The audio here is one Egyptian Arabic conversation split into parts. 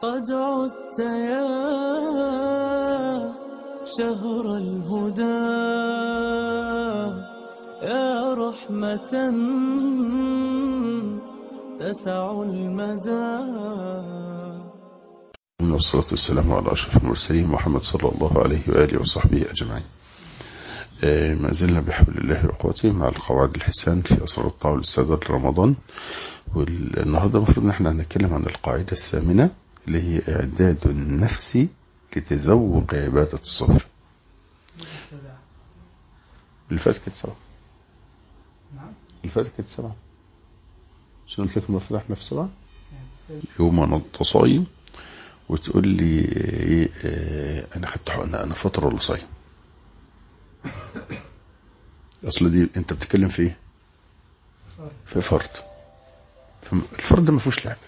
قد عدت يا شهر الهدى يا رحمة تسع المدى والصلاة والسلام على أشرف المرسلين محمد صلى الله عليه وآله وصحبه أجمعين آه، ما زلنا بحول الله وقوته مع القواعد الحسان في أسرار الطاعة والاستعداد لرمضان والنهاردة المفروض ان احنا هنتكلم عن القاعدة الثامنة اللي هي إعداد النفس لتذوق عبادة الصبر اللي فاتت كانت سبعة نعم اللي فاتت كانت سبعة شنو قلت لك المفروض احنا في سبعة يوم انا انت صايم وتقول لي إيه إيه انا خدت حقنه انا فطر ولا صايم اصل دي انت بتتكلم في ايه في فرض الفرض ما فيهوش لعب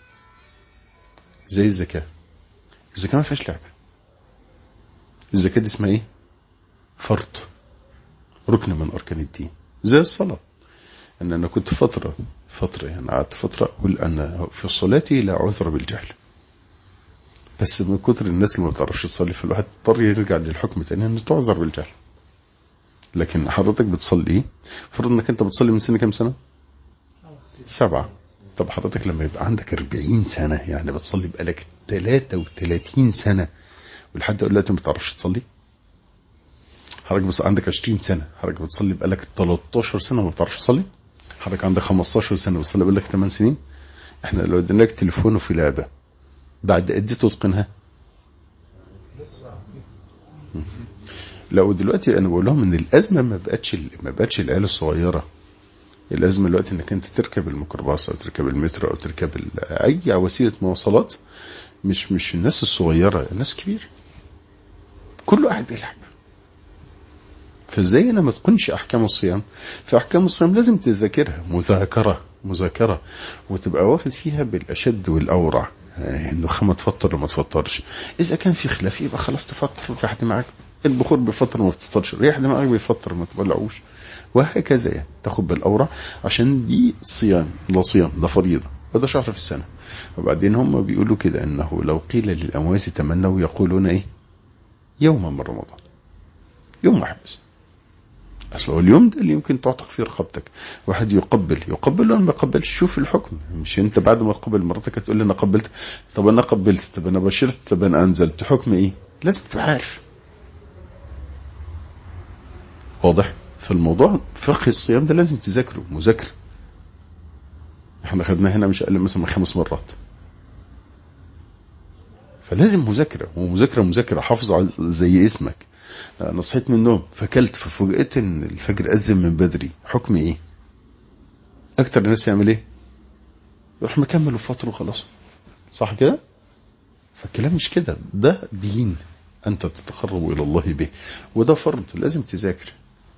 زي الزكاه الزكاه ما فيهاش لعب الزكاه دي اسمها ايه فرض ركن من اركان الدين زي الصلاه ان انا كنت فتره فتره يعني قعدت فتره اقول ان في صلاتي لا عذر بالجهل بس من كتر الناس اللي ما بتعرفش تصلي فالواحد اضطر يرجع للحكم تاني ان تعذر بالجهل لكن حضرتك بتصلي ايه فرض انك انت بتصلي من سن كام سنه سبعة طب حضرتك لما يبقى عندك 40 سنة يعني بتصلي بقالك 33 سنة ولحد دلوقتي ما بتعرفش تصلي حضرتك بس عندك 20 سنة حضرتك بتصلي بقالك 13 سنة ما بتعرفش تصلي حضرتك عندك 15 سنة بتصلي بقالك 8 سنين احنا لو ادينا لك تليفون وفي لعبة بعد قد ايه تتقنها لو دلوقتي انا بقول لهم ان الازمه ما بقتش ما بقتش العيال الصغيره الازمه دلوقتي انك انت تركب الميكروباص او تركب المترو او تركب ال- اي وسيله مواصلات مش مش الناس الصغيره الناس كبير كله قاعد بيلعب فازاي انا ما تكونش احكام الصيام في احكام الصيام لازم تذاكرها مذاكره مذاكره وتبقى واخد فيها بالاشد والاورع آه، انه خما تفطر وما تفطرش اذا كان في خلاف يبقى خلاص تفطر ريح دماغك البخور بيفطر وما بتفطرش ريح دماغك بيفطر ما تبلعوش وهكذا يعني تاخد بالاورع عشان دي صيام ده صيام ده فريضه وده شهر في السنه وبعدين هم بيقولوا كده انه لو قيل للاموات تمنوا يقولون ايه يوما من رمضان يوم واحد بس اصل هو اليوم ده اللي يمكن تعتق فيه رقبتك واحد يقبل يقبل ولا ما يقبلش شوف الحكم مش انت بعد ما تقبل مراتك هتقول لي انا قبلت طب انا قبلت طب انا بشرت طب انا انزلت حكم ايه لازم تبقى عارف واضح فالموضوع فقه الصيام ده لازم تذاكره مذاكره احنا خدناه هنا مش اقل مثلا من خمس مرات فلازم مذاكره ومذاكره مذاكره حافظ على- زي اسمك انا صحيت من النوم فكلت ففوجئت ان الفجر اذن من بدري حكم ايه اكتر الناس يعمل ايه يروح مكمل وفطر وخلاص صح كده فالكلام مش كده ده دين انت تتقرب الى الله به وده فرض لازم تذاكر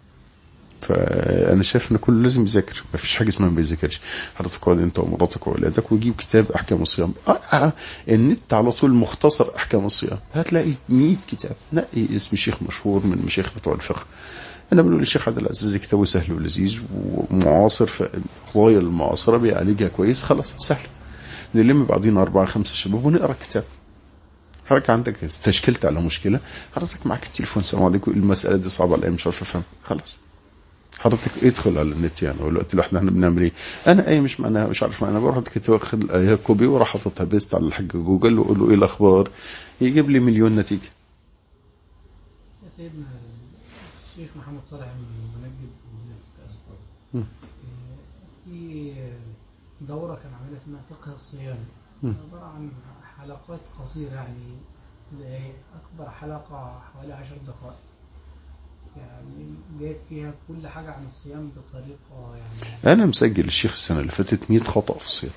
فانا شايف ان كله لازم يذاكر مفيش حاجه اسمها ما بيذاكرش حضرتك اقعد انت ومراتك واولادك وجيب كتاب احكام الصيام آه آه النت على طول مختصر احكام الصيام هتلاقي 100 كتاب نقي اسم شيخ مشهور من المشايخ بتوع الفقه انا بقول للشيخ عبد العزيز كتابه سهل ولذيذ ومعاصر فالقضايا المعاصره بيعالجها كويس خلاص سهل نلم بعضينا اربعه خمسه شباب ونقرا الكتاب حضرتك عندك استشكلت على مشكله حضرتك معاك التليفون السلام عليكم المساله دي صعبه عليا مش عارف افهم خلاص حضرتك ادخل على النت يعني والوقت اللي احنا بنعمل ايه انا ايه مش معناها مش عارف معناها بروح كنت واخد الايه كوبي وراح حاططها بيست على الحاج جوجل واقول له ايه الاخبار يجيب لي مليون نتيجه يا سيدنا الشيخ محمد صالح المنجد مم. في دورة كان عاملها اسمها فقه الصيام مم. عبارة عن حلقات قصيرة يعني دقايق. أكبر حلقة حوالي عشر دقائق يعني جايب فيها كل حاجة عن الصيام بطريقة يعني انا مسجل الشيخ السنه اللي فاتت 100 خطا في الصيام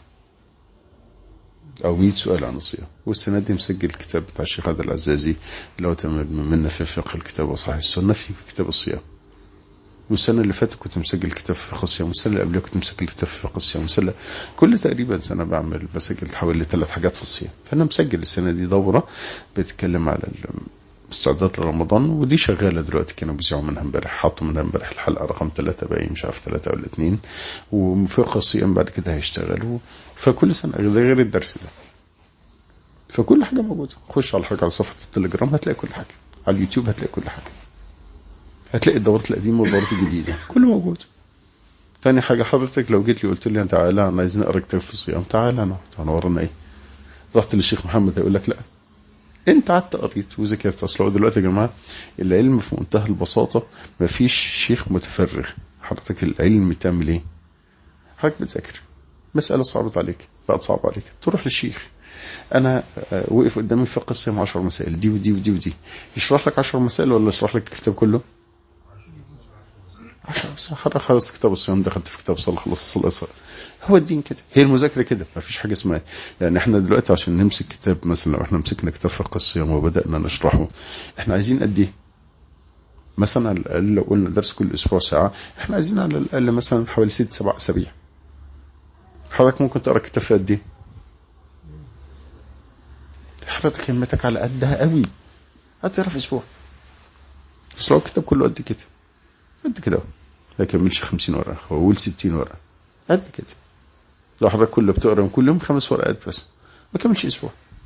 او 100 سؤال عن الصيام والسنه دي مسجل الكتاب بتاع الشيخ عبد العزازي اللي هو تمام منا في فقه الكتاب وصحيح السنه في كتاب الصيام والسنة اللي فاتت كنت مسجل كتاب في فقه الصيام والسنة اللي قبلها كنت مسجل كتاب في فقه الصيام والسنة كل تقريبا سنة بعمل بسجل حوالي ثلاث حاجات في الصيام فأنا مسجل السنة دي دورة بتتكلم على الاستعداد لرمضان ودي شغالة دلوقتي كانوا بيذيعوا منها امبارح حطوا منها امبارح الحلقة رقم ثلاثة باين مش عارف ثلاثة ولا اثنين وفقه الصيام بعد كده هيشتغلوا فكل سنة ده غير الدرس ده فكل حاجه موجوده خش على حاجه على صفحه التليجرام هتلاقي كل حاجه على اليوتيوب هتلاقي كل حاجه هتلاقي الدورات القديمه والدورات الجديده كله موجود تاني حاجه حضرتك لو جيت لي قلت لي تعالى انا عايز نقرا كتاب في الصيام تعالى انا هنورنا ايه رحت للشيخ محمد هيقول لك لا انت قعدت قريت وذاكرت اصل هو دلوقتي يا جماعه العلم في منتهى البساطه مفيش شيخ متفرغ حضرتك العلم تعمل ايه حضرتك بتذاكر مساله صعبت عليك بقت صعبه عليك تروح للشيخ انا آه، وقف قدامي في قسم 10 مسائل دي ودي ودي ودي يشرح لك 10 مسائل ولا يشرح لك الكتاب كله 10 مسائل حضرتك خلصت كتاب الصيام دخلت في كتاب الصلاه خلصت الصلاه صلاة. هو الدين كده هي المذاكره كده ما فيش حاجه اسمها يعني احنا دلوقتي عشان نمسك كتاب مثلا لو احنا مسكنا كتاب فقه الصيام وبدانا نشرحه احنا عايزين قد ايه مثلا على الاقل لو قلنا درس كل اسبوع ساعه احنا عايزين على الاقل مثلا حوالي ست سبع اسابيع حضرتك ممكن تقرا كتاب في قد ايه حضرتك همتك على قدها قوي هتقرا في اسبوع بس لو الكتاب كله قد كده قد كده اهو ما يكملش 50 ورقه هو قول 60 ورقه قد كده لو حضرتك كله بتقرا من كل يوم خمس ورقات بس ما كملش اسبوع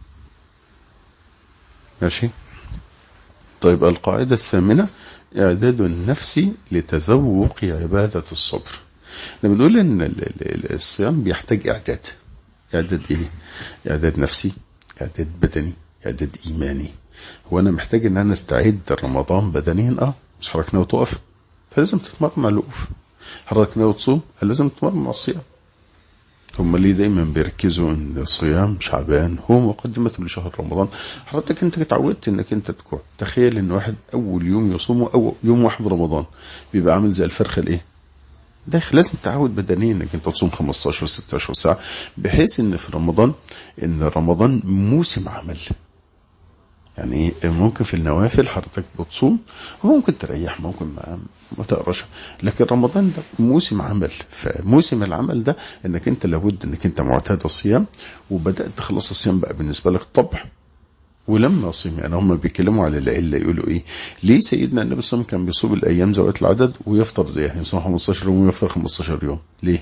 ماشي طيب القاعدة الثامنة إعداد النفس لتذوق عبادة الصبر احنا بنقول إن ال- ال- ال- الصيام بيحتاج إعداد إعداد إيه؟ إعداد نفسي إعداد بدني إعداد إيماني هو أنا محتاج إن أنا أستعد رمضان بدنيا أه مش حضرتك ناوي تقف فلازم تتمرن على الوقوف حضرتك ناوي تصوم لازم تتمرن على الصيام هم ليه دايما بيركزوا ان الصيام شعبان هو مقدمة لشهر رمضان حضرتك انت اتعودت انك انت تكون تخيل ان واحد اول يوم يصومه او يوم واحد رمضان بيبقى عامل زي الفرخة الايه داخل لازم تعود بدنيا انك انت تصوم 15 16 ساعة بحيث ان في رمضان ان رمضان موسم عمل يعني ممكن في النوافل حضرتك بتصوم وممكن تريح ممكن ما, ما تقراش لكن رمضان ده موسم عمل فموسم العمل ده انك انت لابد انك انت معتاد الصيام وبدات تخلص الصيام بقى بالنسبه لك طبع ولما صيم يعني هم بيتكلموا على العله يقولوا ايه ليه سيدنا النبي صلى الله عليه وسلم كان بيصوم الايام ذوات العدد ويفطر زيها يصوم 15 يوم ويفطر 15 يوم ليه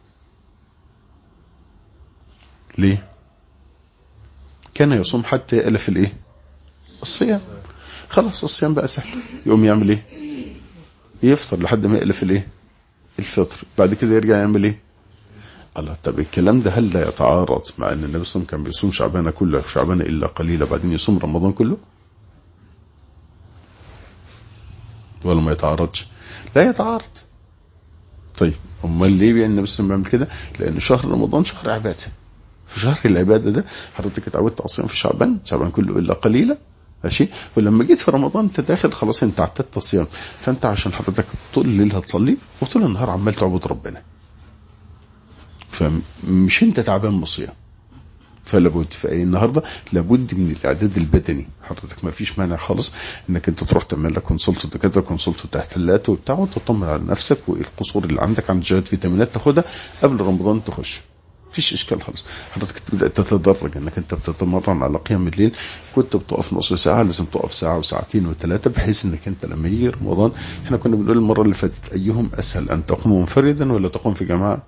ليه كان يصوم حتى يألف الايه الصيام خلاص الصيام بقى سهل يقوم يعمل ايه يفطر لحد ما يألف الايه الفطر بعد كده يرجع يعمل ايه الله طب الكلام ده هل لا يتعارض مع ان النبي صلى الله عليه وسلم كان بيصوم شعبان كله شعبان الا قليلا بعدين يصوم رمضان كله ولا ما يتعارضش لا يتعارض طيب امال ليه بقى النبي صلى الله عليه وسلم بيعمل كده لان شهر رمضان شهر عباده في شهر العباده ده حضرتك اتعودت على الصيام في شعبان شعبان كله الا قليلا ماشي ولما جيت في رمضان انت داخل خلاص انت اعتدت الصيام فانت عشان حضرتك طول الليل هتصلي وطول النهار عمال تعبد ربنا فمش انت تعبان من الصيام فلابد فايه النهارده لابد من الاعداد البدني حضرتك ما فيش مانع خالص انك انت تروح تعمل لك كونسلت دكاتره كونسلت تحليلات وبتاع وتطمن على نفسك وايه القصور اللي عندك عند جهات فيتامينات تاخدها قبل رمضان تخش مفيش اشكال خالص حضرتك تبدا تتدرج انك انت بتتمرن على قيام الليل كنت بتقف نص ساعه لازم تقف ساعه وساعتين وثلاثه بحيث انك انت لما يجي رمضان احنا كنا بنقول المره اللي فاتت ايهم اسهل ان تقوم منفردا ولا تقوم في جماعه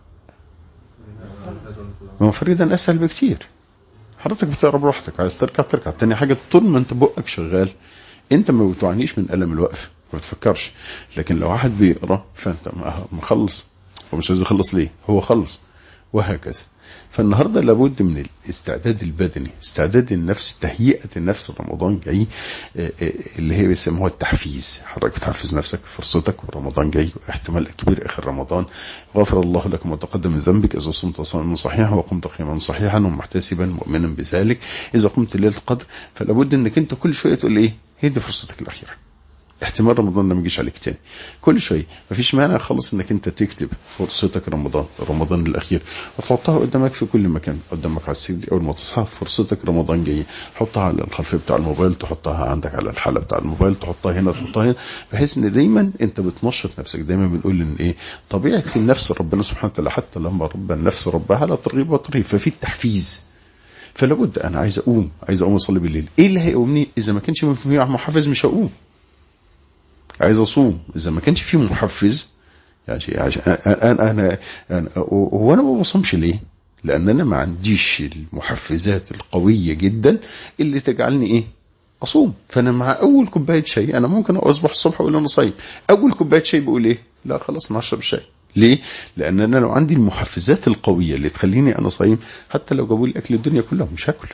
منفردا اسهل بكتير حضرتك بتقرا براحتك عايز تركع تركع تاني حاجه طول ما انت بقك شغال انت ما بتعانيش من الم الوقف ما بتفكرش لكن لو واحد بيقرا فانت مخلص هو مش عايز يخلص ليه هو خلص وهكذا فالنهاردة لابد من الاستعداد البدني استعداد النفس تهيئة النفس رمضان جاي اللي هي بيسموها التحفيز حضرتك بتحفز نفسك فرصتك ورمضان جاي احتمال كبير اخر رمضان غفر الله لك ما تقدم من ذنبك اذا صمت صوما صحيحا وقمت قياما صحيحا ومحتسبا مؤمنا بذلك اذا قمت ليله القدر فلابد انك انت كل شويه تقول ايه هي دي فرصتك الاخيره احتمال رمضان ده ما يجيش عليك تاني كل شويه مفيش مانع خالص انك انت تكتب فرصتك رمضان رمضان الاخير وتحطها قدامك في كل مكان قدامك على السرير اول ما تصحى فرصتك رمضان جايه حطها على الخلفيه بتاع الموبايل تحطها عندك على الحاله بتاع الموبايل تحطها هنا تحطها هنا بحيث ان دايما انت بتنشط نفسك دايما بنقول ان ايه طبيعه النفس ربنا سبحانه وتعالى حتى لما رب النفس ربها لا ترغيب وترهيب ففي التحفيز فلابد انا عايز اقوم عايز اقوم اصلي بالليل ايه اللي هيقومني اذا ما كانش في محفز مش هقوم عايز اصوم اذا ما كانش فيه محفز يعني عشان انا انا هو انا ما بصومش ليه لان انا ما عنديش المحفزات القوية جدا اللي تجعلني ايه اصوم فانا مع اول كوبايه شاي انا ممكن اصبح الصبح اقول انا صايم اول كوبايه شاي بقول ايه لا خلاص انا هشرب شاي ليه لان انا لو عندي المحفزات القويه اللي تخليني انا صايم حتى لو جابوا لي اكل الدنيا كلها مش هاكل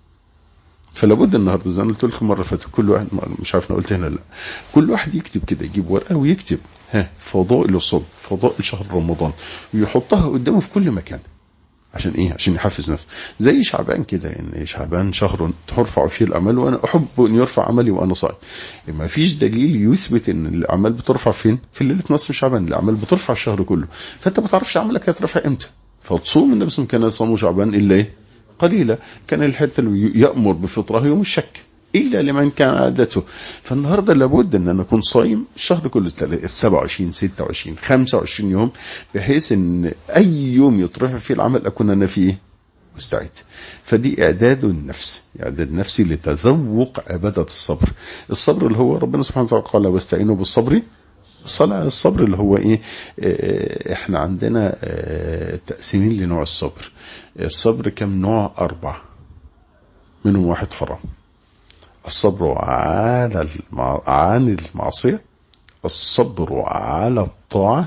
فلا بد النهارده زي ما قلت لكم مره فاتت كل واحد مش عارف انا قلت هنا لا كل واحد يكتب كده يجيب ورقه ويكتب ها فضائل الصوم فضائل شهر رمضان ويحطها قدامه في كل مكان عشان ايه عشان يحفز نفسه زي شعبان كده ان شعبان شهر ترفع فيه الاعمال وانا احب ان يرفع عملي وانا صائم ما فيش دليل يثبت ان الاعمال بترفع فين في ليله نصف شعبان الاعمال بترفع الشهر كله فانت ما تعرفش عملك هترفع امتى فتصوم النبي صلى الله عليه وسلم كان يصوم شعبان الا ايه قليلا كان الحته اللي يامر بفطره يوم الشك الا لمن كان عادته فالنهارده لابد ان انا اكون صايم الشهر كله 27 26 25 يوم بحيث ان اي يوم يترفع فيه العمل اكون انا فيه مستعد فدي اعداد النفس اعداد نفسي لتذوق عباده الصبر الصبر اللي هو ربنا سبحانه وتعالى قال واستعينوا بالصبر الصلاة الصبر اللي هو ايه اه احنا عندنا اه تقسيمين لنوع الصبر الصبر كم نوع اربع منهم واحد حرام الصبر على المع... عن المعصية الصبر على الطاعة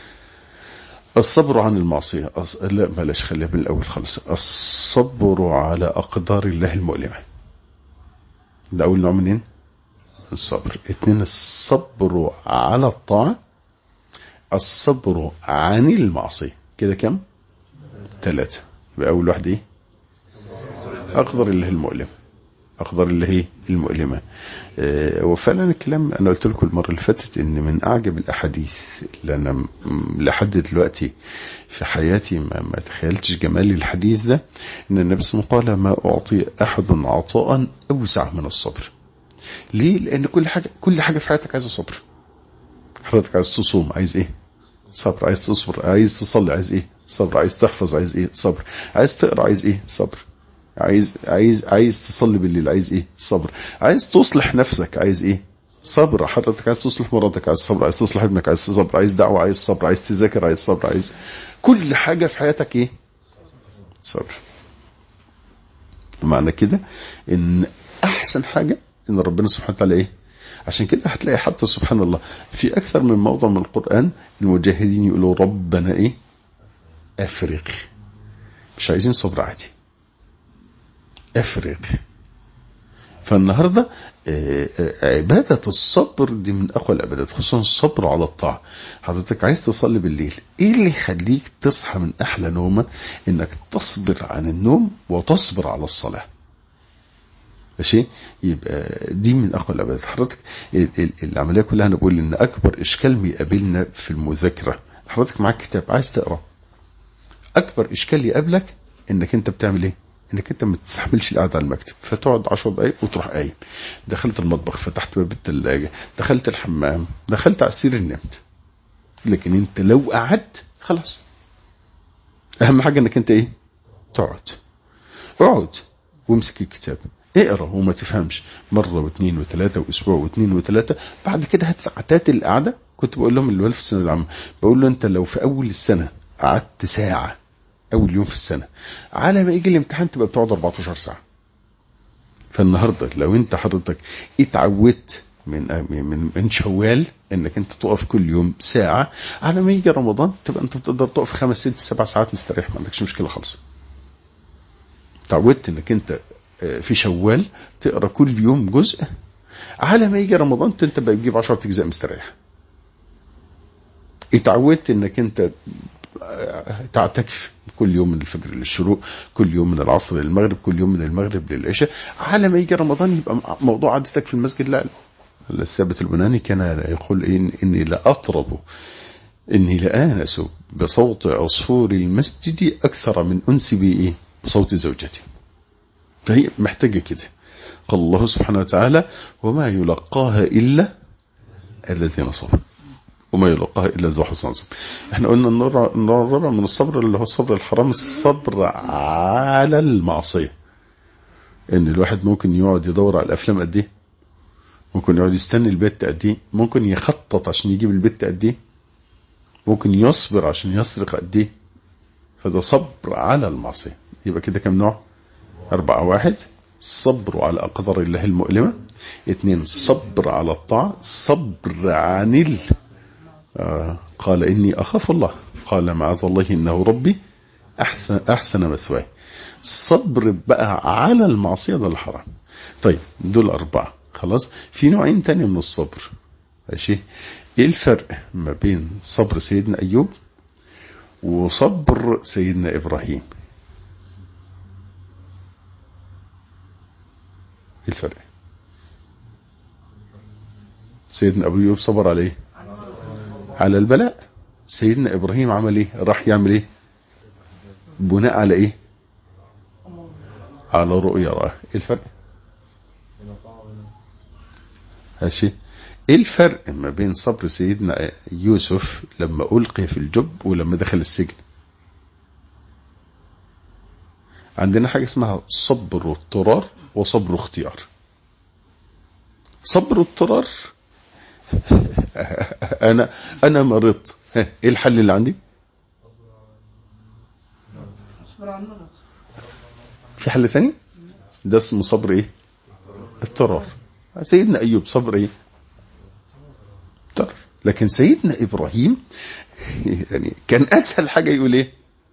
الصبر عن المعصية أص... لا بلاش خليها من الأول خالص الصبر على أقدار الله المؤلمة ده أول نوع منين الصبر اتنين الصبر على الطاعة الصبر عن المعصية كده كم ثلاثة يبقى أول واحدة ايه أقدر الله المؤلمة أقدر اللي هي المؤلمة أه وفعلا الكلام أنا قلت لكم المرة اللي فاتت إن من أعجب الأحاديث اللي أنا لحد دلوقتي في حياتي ما, ما تخيلتش جمال الحديث ده إن النبي صلى الله عليه وسلم قال ما أعطي أحد عطاء أوسع من الصبر ليه؟ لأن كل حاجة كل حاجة في حياتك عايزة صبر حضرتك عايز تصوم عايز إيه؟ صبر عايز تصبر عايز تصلي عايز إيه؟ صبر عايز تحفظ عايز إيه؟ صبر عايز تقرأ عايز إيه؟ صبر عايز عايز عايز تصلي بالليل عايز ايه صبر عايز تصلح نفسك عايز ايه صبر حضرتك عايز تصلح مراتك عايز صبر عايز تصلح ابنك عايز صبر عايز دعوه عايز صبر عايز تذاكر عايز صبر عايز كل حاجه في حياتك ايه صبر معنى كده ان احسن حاجه ان ربنا سبحانه وتعالى ايه عشان كده هتلاقي حتى سبحان الله في اكثر من موضع من القران المجاهدين يقولوا ربنا ايه افرغ مش عايزين صبر عادي افرغ فالنهارده عبادة الصبر دي من أقوى العبادات خصوصا الصبر على الطاعة حضرتك عايز تصلي بالليل إيه اللي يخليك تصحى من أحلى نومة إنك تصبر عن النوم وتصبر على الصلاة ماشي يبقى دي من أقوى العبادات حضرتك العملية كلها أنا بقول إن أكبر إشكال بيقابلنا في المذاكرة حضرتك معاك كتاب عايز تقرأ أكبر إشكال يقابلك إنك أنت بتعمل إيه انك انت ما تستحملش القعده على المكتب فتقعد 10 دقايق وتروح قايم دخلت المطبخ فتحت باب الثلاجه دخلت الحمام دخلت على السرير نمت لكن انت لو قعدت خلاص اهم حاجه انك انت ايه تقعد اقعد وامسك الكتاب اقرا وما تفهمش مره واثنين وثلاثه واسبوع واثنين وثلاثه بعد كده هات ساعتات القعده كنت بقول لهم الولد في السنه العامه بقول له انت لو في اول السنه قعدت ساعه اول يوم في السنه على ما يجي الامتحان تبقى بتقعد 14 ساعه فالنهارده لو انت حضرتك اتعودت من من من شوال انك انت تقف كل يوم ساعه على ما يجي رمضان تبقى انت بتقدر تقف خمس ست سبع ساعات مستريح ما عندكش مشكله خالص اتعودت انك انت في شوال تقرا كل يوم جزء على ما يجي رمضان انت بقى تجيب 10 اجزاء مستريح اتعودت انك انت تعتكف كل يوم من الفجر للشروق كل يوم من العصر للمغرب كل يوم من المغرب للعشاء على ما يجي رمضان يبقى موضوع عادتك في المسجد لا الثابت البناني كان يقول إن إني لأطرب إني لآنس بصوت عصفور المسجد أكثر من أنس بإيه بصوت زوجتي فهي محتاجة كده قال الله سبحانه وتعالى وما يلقاها إلا الذين صبروا وما يلقاها الا ذو حسن عظيم احنا قلنا النوع الرابع من الصبر اللي هو الصبر الحرام الصبر على المعصيه ان الواحد ممكن يقعد يدور على الافلام قد ايه ممكن يقعد يستني البيت قد ايه ممكن يخطط عشان يجيب البيت قد ايه ممكن يصبر عشان يسرق قد ايه فده صبر على المعصية يبقى كده كم نوع أربعة واحد صبر على أقدار الله المؤلمة اثنين صبر على الطاعة صبر عن ال آه قال إني أخاف الله قال معاذ الله إنه ربي أحسن, أحسن مثواي صبر بقى على المعصية ده الحرام طيب دول أربعة خلاص في نوعين تاني من الصبر ماشي ايه الفرق ما بين صبر سيدنا أيوب وصبر سيدنا إبراهيم ايه الفرق سيدنا ابو ايوب صبر على ايه على البلاء سيدنا ابراهيم عمل ايه راح يعمل ايه بناء على ايه على رؤيا راه ايه الفرق ماشي ايه الفرق ما بين صبر سيدنا يوسف لما القي في الجب ولما دخل السجن عندنا حاجة اسمها صبر اضطرار وصبر اختيار صبر اضطرار انا انا مرضت ها، ايه الحل اللي عندي اصبر على المرض في حل ثاني ده اسمه صبر ايه اضطرار سيدنا ايوب صبر ايه اضطرار لكن سيدنا ابراهيم يعني كان اسهل حاجة يقول ايه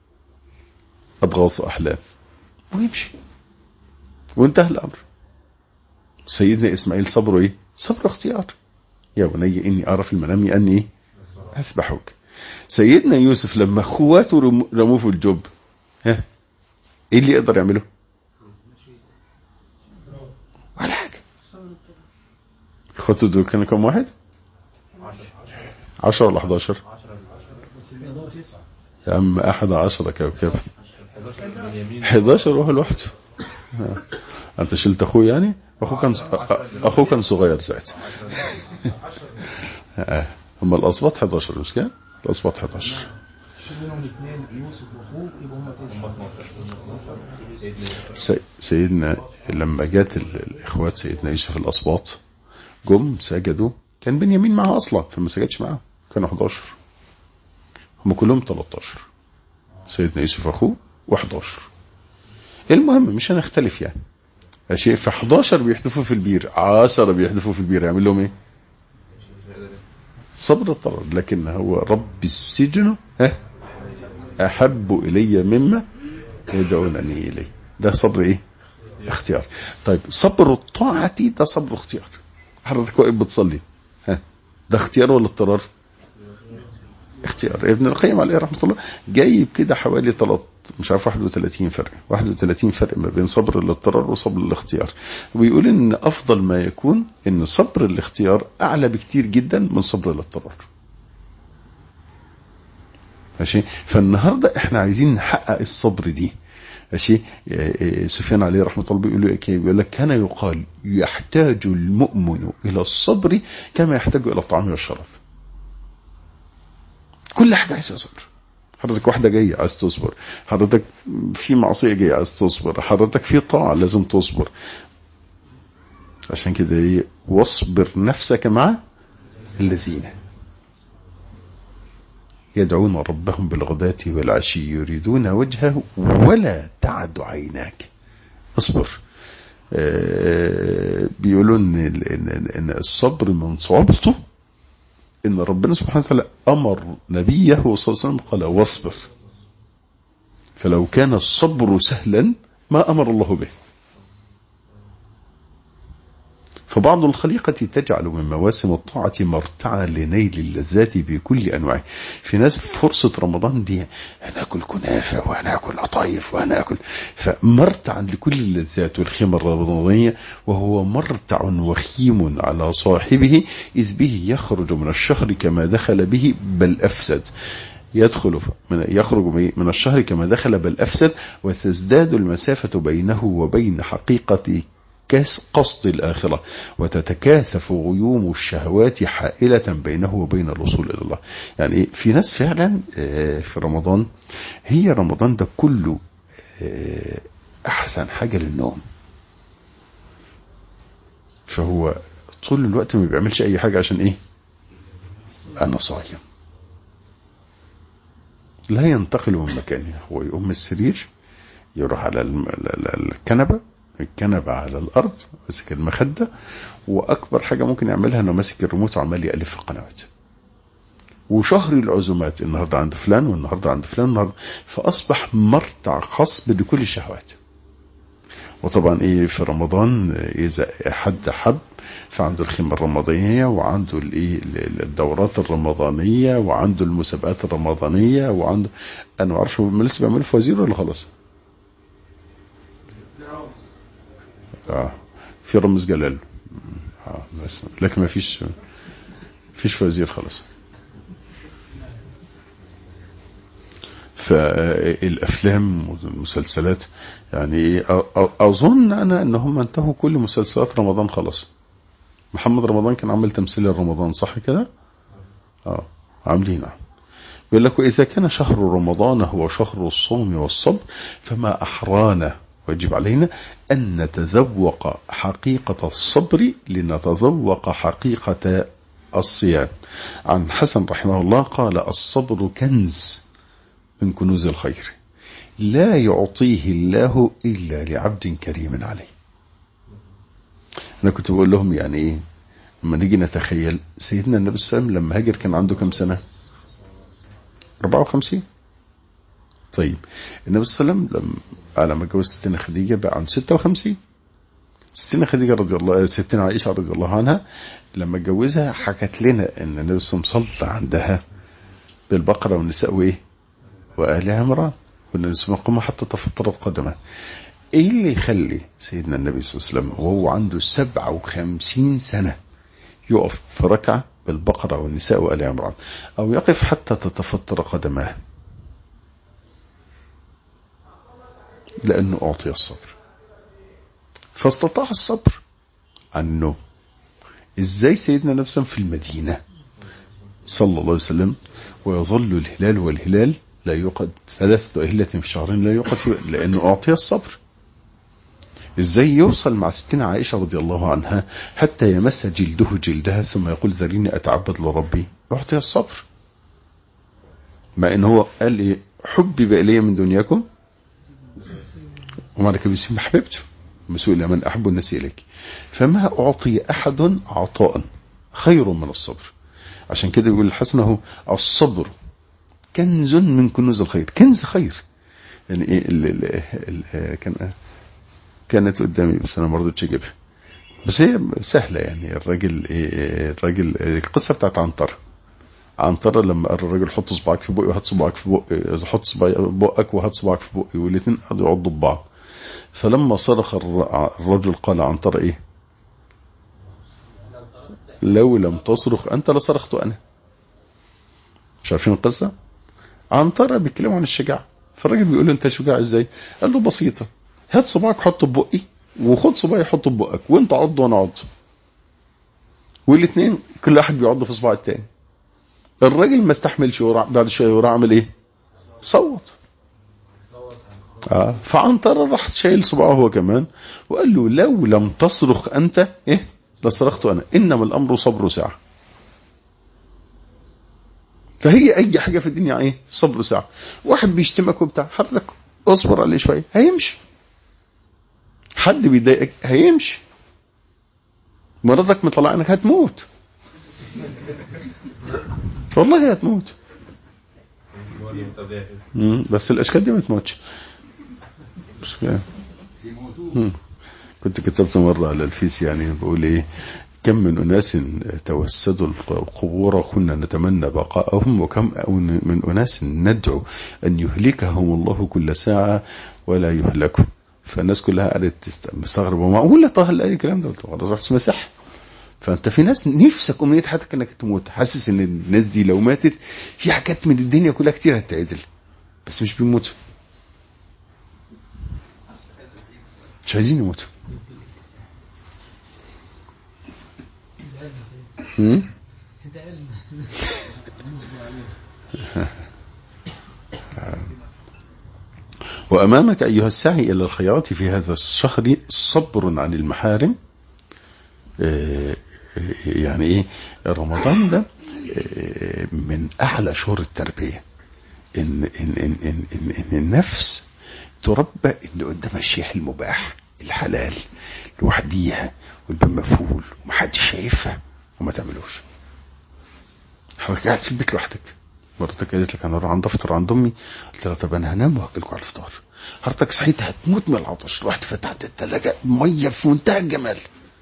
اضغاث احلام ويمشي وانتهى الامر سيدنا اسماعيل صبره ايه صبر اختيار يا بني اني ارى في المنام اني ايه اذبحك سيدنا يوسف لما اخواته رم- رموه في الجب ها ايه اللي يقدر يعمله ولا حاجه اخواته دول كانوا كم واحد 10 ولا 11 يا عم احد عشر كوكب 11 روح لوحده آه. انت شلت اخوه يعني اخوه كان اخوه كان صغير ساعتها آه. هم الاسباط 11 مش كده الاسباط 11 شيل منهم اثنين يوسف واخوه يبقوا هم تسعه سي- سيدنا لما جات ال- الاخوات سيدنا يوسف الاسباط جم سجدوا كان بنيامين معاه اصلا فما سجدش معاه كانوا 11 هم كلهم 13 سيدنا يوسف اخوه و11 المهم مش هنختلف يعني شيء في 11 بيحدفوا في البير 10 بيحدفوا في البير يعمل لهم ايه صبر اضطرار لكن هو رب السجن ها احب الي مما يدعونني اليه ده صبر ايه اختيار طيب صبر الطاعة ده صبر اختيار حضرتك واقف بتصلي ها ده اختيار ولا اضطرار اختيار ابن القيم عليه رحمة الله جايب كده حوالي 3 مش عارف 31 فرق 31 فرق ما بين صبر الاضطرار وصبر الاختيار وبيقول ان افضل ما يكون ان صبر الاختيار اعلى بكتير جدا من صبر الاضطرار ماشي فالنهارده احنا عايزين نحقق الصبر دي ماشي إيه إيه سفيان عليه رحمه الله بيقول له إيه؟ بيقول لك كان يقال يحتاج المؤمن الى الصبر كما يحتاج الى الطعام والشراب كل حاجه عايزه صبر حضرتك واحده جايه عايز تصبر حضرتك في معصيه جايه عايز تصبر حضرتك في طاعه لازم تصبر عشان كده ايه واصبر نفسك مع الذين يدعون ربهم بالغداة والعشي يريدون وجهه ولا تعد عيناك اصبر آه، بيقولوا ان ان ان الصبر من صعوبته ان ربنا سبحانه وتعالى امر نبيه صلى الله عليه وسلم قال واصبر فلو كان الصبر سهلا ما امر الله به فبعض الخليقة تجعل من مواسم الطاعة مرتعا لنيل اللذات بكل أنواعه في ناس فرصة رمضان دي هناكل كنافة وهناكل قطايف وهناكل فمرتعا لكل اللذات والخيمة الرمضانية وهو مرتع وخيم على صاحبه إذ به يخرج من الشهر كما دخل به بل أفسد يدخل من يخرج من الشهر كما دخل بل أفسد وتزداد المسافة بينه وبين حقيقة كاس قصد الآخرة وتتكاثف غيوم الشهوات حائلة بينه وبين الوصول إلى الله يعني إيه؟ في ناس فعلا آه، في رمضان هي رمضان ده كله آه، أحسن حاجة للنوم فهو طول الوقت ما بيعملش أي حاجة عشان إيه أنا صايم لا ينتقل من مكانه هو يقوم من السرير يروح على الم- ال- ال- الكنبة الكنبة على الأرض ماسك المخدة وأكبر حاجة ممكن يعملها إنه ماسك الريموت وعمال يألف في القنوات وشهر العزومات النهارده عند فلان والنهارده عند فلان النهارده فأصبح مرتع خصب لكل الشهوات وطبعا ايه في رمضان اذا حد حب فعنده الخيمه الرمضانيه وعنده الايه ال- الدورات الرمضانيه وعنده المسابقات الرمضانيه وعنده انا ما اعرفش هم لسه بيعملوا فوازير ولا خلاص؟ اه في رمز جلال اه بس لكن ما فيش فيش فوازير خلاص فالافلام والمسلسلات يعني ايه أ- أ- اظن انا ان هم انتهوا كل مسلسلات رمضان خلاص محمد رمضان كان عامل تمثيل رمضان صح كده اه عاملين يقول لك واذا كان شهر رمضان هو شهر الصوم والصبر فما احرانا ويجب علينا ان نتذوق حقيقه الصبر لنتذوق حقيقه الصيام عن حسن رحمه الله قال الصبر كنز من كنوز الخير لا يعطيه الله إلا لعبد كريم عليه أنا كنت بقول لهم يعني إيه لما نيجي نتخيل سيدنا النبي صلى الله عليه وسلم لما هاجر كان عنده كم سنة 54 طيب النبي صلى الله عليه وسلم لما على ما اتجوز ستنا خديجة بقى عنده 56 ستنا خديجة رضي الله ستنا عائشة رضي الله عنها لما اتجوزها حكت لنا ان النبي صلى الله عليه وسلم صلى عندها بالبقرة والنساء وايه وآل عمران كنا نسمع قومة حتى تفطرت قدمه ايه اللي يخلي سيدنا النبي صلى الله عليه وسلم وهو عنده 57 سنة يقف في ركعة بالبقرة والنساء وآل عمران او يقف حتى تتفطر قدماه لانه اعطي الصبر فاستطاع الصبر عنه ازاي سيدنا النبي صلى الله عليه وسلم في المدينة صلى الله عليه وسلم ويظل الهلال والهلال لا يوقد ثلاثة أهلة في شهرين لا يوقد فيه لأنه أعطي الصبر ازاي يوصل مع ستنا عائشة رضي الله عنها حتى يمس جلده جلدها ثم يقول ذريني أتعبد لربي أعطي الصبر مع ان هو قال لي حبب إلي من دنياكم وما كان بيسمى حبيبته مسؤول من أحب الناس إليك فما أعطي أحد عطاء خير من الصبر عشان كده يقول الحسن هو الصبر كنز من كنوز الخير كنز خير يعني ايه ال ال ال كان كانت قدامي بس انا ما رضيتش اجيبها بس هي سهله يعني الراجل إيه الراجل القصه بتاعت عنتر عنتر لما قال الراجل حط صباعك في بقي وهات صباعك في بقي حط صباعك بقك وهات صباعك في بقي والاثنين قعدوا يعضوا ببعض فلما صرخ الرجل قال عنتر ايه لو لم تصرخ انت لصرخت انا مش عارفين القصه عنترة بيتكلموا عن الشجاعة فالراجل بيقول له انت شجاع ازاي قال له بسيطة هات صباعك حطه في بقي وخد صباعي حطه في بقك وانت عض وانا عض والاثنين كل واحد بيعض في صباع التاني الراجل ما استحملش ورا بعد شويه وراح عمل ايه صوت اه فعنترة راح شايل صباعه هو كمان وقال له لو لم تصرخ انت ايه لصرخت انا انما الامر صبر ساعه فهي اي حاجة في الدنيا ايه صبر ساعة واحد بيشتمك وبتاع حرك اصبر عليه شوية هيمشي حد بيضايقك هيمشي مرضك مطلع انك هتموت والله هتموت بس الاشكال دي ما تموتش مش كده كنت كتبت مرة على الفيس يعني بقول ايه كم من أناس توسدوا القبور كنا نتمنى بقاءهم وكم من أناس ندعو أن يهلكهم الله كل ساعة ولا يهلكوا فالناس كلها قالت مستغربة معقولة طه أي كلام ده رحت مسح فأنت في ناس نفسك أمنية حياتك أنك تموت حاسس أن الناس دي لو ماتت في حاجات من الدنيا كلها كتير هتعدل بس مش بيموتوا مش عايزين يموتوا وأمامك أيها السعي إلى الخيرات في هذا الشهر صبر عن المحارم يعني إيه رمضان ده من أعلى شهور التربية ان ان ان ان, إن, إن النفس تربى ان قدامها الشيء المباح الحلال لوحديها والباب مقفول ومحدش شايفها وما تعملوش حضرتك قاعد في البيت لوحدك مراتك قالت لك انا اروح عند افطر عند امي قلت لها طب انا هنام واكلكم على الفطار حضرتك صحيت هتموت من العطش رحت فتحت الثلاجه ميه في منتهى الجمال